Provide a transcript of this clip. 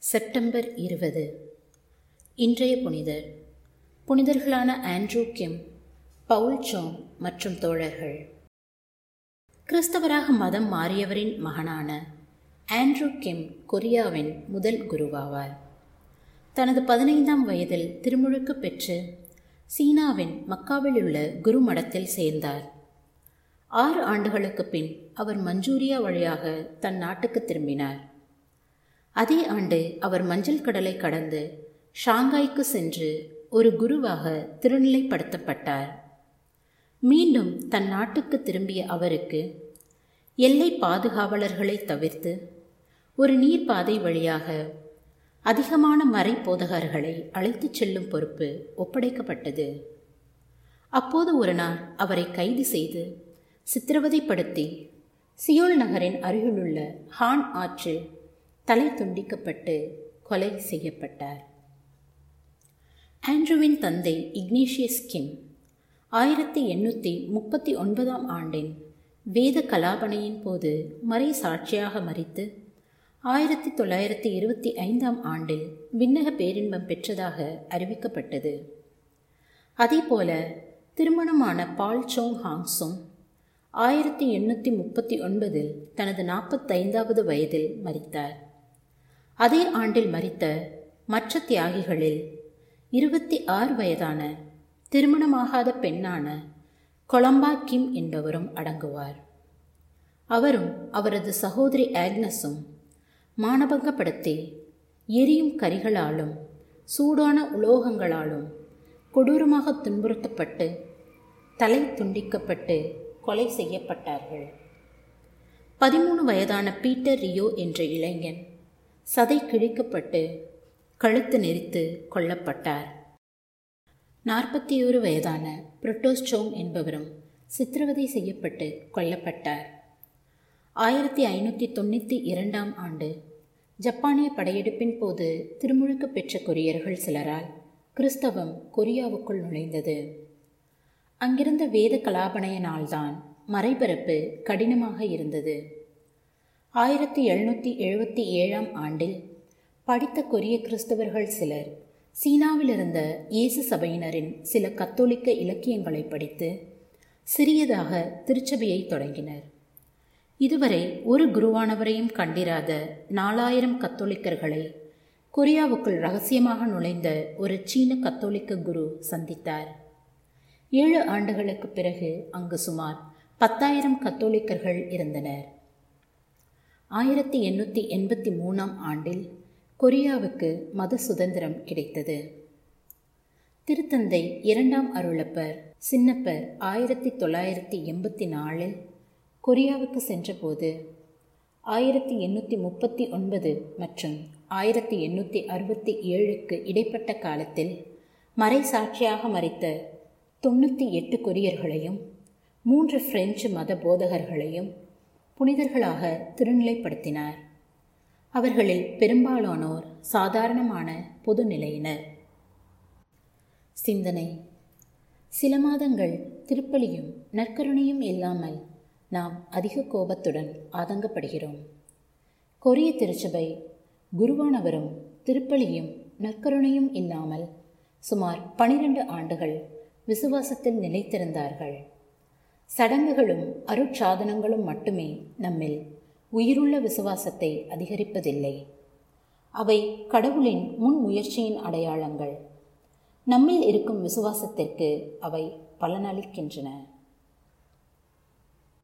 September இருபது இன்றைய புனிதர் புனிதர்களான ஆண்ட்ரூ கிம் பவுல் சோங் மற்றும் தோழர்கள் கிறிஸ்தவராக மதம் மாறியவரின் மகனான ஆண்ட்ரூ கிம் கொரியாவின் முதல் குருவாவார் தனது பதினைந்தாம் வயதில் திருமுழுக்கு பெற்று சீனாவின் மக்காவில் உள்ள குரு மடத்தில் சேர்ந்தார் ஆறு ஆண்டுகளுக்கு பின் அவர் மஞ்சூரியா வழியாக தன் நாட்டுக்கு திரும்பினார் அதே ஆண்டு அவர் மஞ்சள் கடலை கடந்து ஷாங்காய்க்கு சென்று ஒரு குருவாக திருநிலைப்படுத்தப்பட்டார் மீண்டும் தன் நாட்டுக்கு திரும்பிய அவருக்கு எல்லை பாதுகாவலர்களை தவிர்த்து ஒரு நீர்ப்பாதை வழியாக அதிகமான மறை போதகர்களை அழைத்துச் செல்லும் பொறுப்பு ஒப்படைக்கப்பட்டது அப்போது ஒரு நாள் அவரை கைது செய்து சித்திரவதைப்படுத்தி சியோல் நகரின் அருகிலுள்ள ஹான் ஆற்றில் தலை துண்டிக்கப்பட்டு கொலை செய்யப்பட்டார் ஆண்ட்ரூவின் தந்தை இக்னேஷியஸ் கிம் ஆயிரத்தி எண்ணூற்றி முப்பத்தி ஒன்பதாம் ஆண்டின் வேத கலாபனையின் போது மறை சாட்சியாக மறித்து ஆயிரத்தி தொள்ளாயிரத்தி இருபத்தி ஐந்தாம் ஆண்டில் விண்ணக பேரின்பம் பெற்றதாக அறிவிக்கப்பட்டது அதேபோல திருமணமான பால் சோங் ஹாங்ஸும் ஆயிரத்தி எண்ணூற்றி முப்பத்தி ஒன்பதில் தனது நாற்பத்தைந்தாவது வயதில் மறித்தார் அதே ஆண்டில் மறித்த மற்ற தியாகிகளில் இருபத்தி ஆறு வயதான திருமணமாகாத பெண்ணான கொலம்பா கிம் என்பவரும் அடங்குவார் அவரும் அவரது சகோதரி ஆக்னஸும் மானபங்கப்படுத்தி எரியும் கரிகளாலும் சூடான உலோகங்களாலும் கொடூரமாக துன்புறுத்தப்பட்டு தலை துண்டிக்கப்பட்டு கொலை செய்யப்பட்டார்கள் பதிமூணு வயதான பீட்டர் ரியோ என்ற இளைஞன் சதை கிழிக்கப்பட்டு கழுத்து நெரித்து கொல்லப்பட்டார் நாற்பத்தி ஒரு வயதான புரோட்டோஸ்டோம் என்பவரும் சித்திரவதை செய்யப்பட்டு கொல்லப்பட்டார் ஆயிரத்தி ஐநூற்றி தொண்ணூற்றி இரண்டாம் ஆண்டு ஜப்பானிய படையெடுப்பின் போது திருமுழுக்கு பெற்ற கொரியர்கள் சிலரால் கிறிஸ்தவம் கொரியாவுக்குள் நுழைந்தது அங்கிருந்த வேத கலாபனையினால்தான் மறைபரப்பு கடினமாக இருந்தது ஆயிரத்தி எழுநூற்றி எழுபத்தி ஏழாம் ஆண்டில் படித்த கொரிய கிறிஸ்தவர்கள் சிலர் சீனாவில் இருந்த இயேசு சபையினரின் சில கத்தோலிக்க இலக்கியங்களை படித்து சிறியதாக திருச்சபையை தொடங்கினர் இதுவரை ஒரு குருவானவரையும் கண்டிராத நாலாயிரம் கத்தோலிக்கர்களை கொரியாவுக்குள் ரகசியமாக நுழைந்த ஒரு சீன கத்தோலிக்க குரு சந்தித்தார் ஏழு ஆண்டுகளுக்கு பிறகு அங்கு சுமார் பத்தாயிரம் கத்தோலிக்கர்கள் இருந்தனர் ஆயிரத்தி எண்ணூற்றி எண்பத்தி மூணாம் ஆண்டில் கொரியாவுக்கு மத சுதந்திரம் கிடைத்தது திருத்தந்தை இரண்டாம் அருளப்பர் சின்னப்பர் ஆயிரத்தி தொள்ளாயிரத்தி எண்பத்தி நாலில் கொரியாவுக்கு சென்றபோது ஆயிரத்தி எண்ணூற்றி முப்பத்தி ஒன்பது மற்றும் ஆயிரத்தி எண்ணூற்றி அறுபத்தி ஏழுக்கு இடைப்பட்ட காலத்தில் மறை சாட்சியாக மறித்த தொண்ணூற்றி எட்டு கொரியர்களையும் மூன்று பிரெஞ்சு மத போதகர்களையும் புனிதர்களாக திருநிலைப்படுத்தினார் அவர்களில் பெரும்பாலானோர் சாதாரணமான பொதுநிலையினர் சிந்தனை சில மாதங்கள் திருப்பலியும் நற்கருணையும் இல்லாமல் நாம் அதிக கோபத்துடன் ஆதங்கப்படுகிறோம் கொரிய திருச்சபை குருவானவரும் திருப்பலியும் நற்கருணையும் இல்லாமல் சுமார் பனிரெண்டு ஆண்டுகள் விசுவாசத்தில் நிலைத்திருந்தார்கள் சடங்குகளும் அருட்சாதனங்களும் மட்டுமே நம்மில் உயிருள்ள விசுவாசத்தை அதிகரிப்பதில்லை அவை கடவுளின் முன் முயற்சியின் அடையாளங்கள் நம்மில் இருக்கும் விசுவாசத்திற்கு அவை பலனளிக்கின்றன